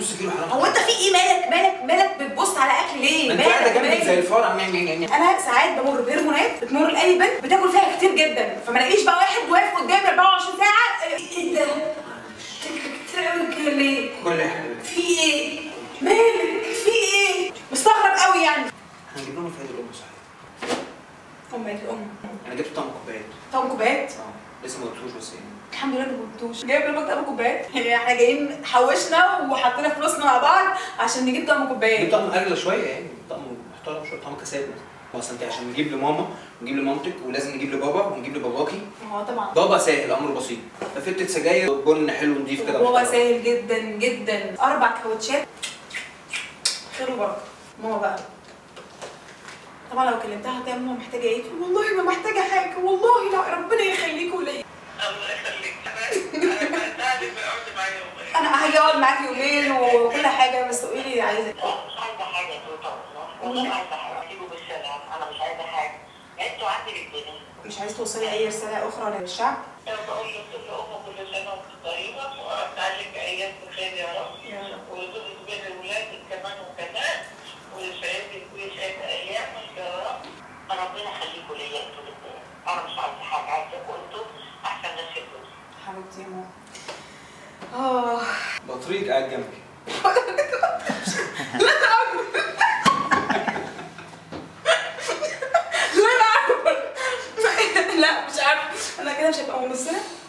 نص كيلو حرام هو انت في ايه مالك مالك مالك بتبص على اكل ليه؟ انت قاعده مالك جنبك مالك؟ زي الفار عم يعني يعني انا ساعات بمر بهرمونات بتمر لاي بنت بتاكل فيها كتير جدا فما الاقيش بقى واحد واقف قدامي 24 ساعه ايه ده؟ كتير قوي كده ليه؟ كل حاجه في ايه؟ مالك؟ في ايه؟ مستغرب قوي يعني هنجيب لهم فايده الام صحيح امك الام انا جبت طعم كوبايات طب كوبايات اه لسه ما قلتوش بس يعني الحمد لله ما جبتوش جايب لي مكتب كوبايات يعني احنا جايين حوشنا وحطينا فلوسنا مع بعض عشان نجيب طقم جبت كوبايات طقم اغلى شويه يعني طقم محترم شويه طقم كاسات مثلا اصل انت عشان نجيب لماما ونجيب لمامتك ولازم نجيب لبابا ونجيب لباباكي ما هو طبعا بابا سهل امره بسيط فتة سجاير بن حلو نضيف كده بابا محترم. سهل جدا جدا اربع كاوتشات خير وبركه ماما بقى طبعا لو كلمتها هتلاقي ماما محتاجه ايه تقول والله ما محتاجه حاجه والله لا ربنا يخليكوا ليا الله يخليك انا انا بتعلم اقعد معايا يومين انا هاجي اقعد معاكي يومين وكل حاجه بس قولي لي عايزه ايه مش عايزه حاجه يا توته والله مش عايزه حاجه سيبه بالسلام انا مش عايزه حاجه انتوا عندي بالدنيا مش عايزه توصلي اي رساله اخرى للشعب انا بقول له كل ام كل سنه وانت طيبه واتعلم ايام بخير يا رب يا رب. ويرزقك بين اولادك كمان وكمان ويسعدك ويسعد ايامك يا رب ربنا يخليكم ليا انتوا الاثنين انا مش عايزه حاجه عايزاكم انتوا احسن ناس في الدنيا حبيبتي يا ماما اه بطريق قاعد جنبي لا انا عارفه لا مش عارفه انا كده مش هبقى ممثله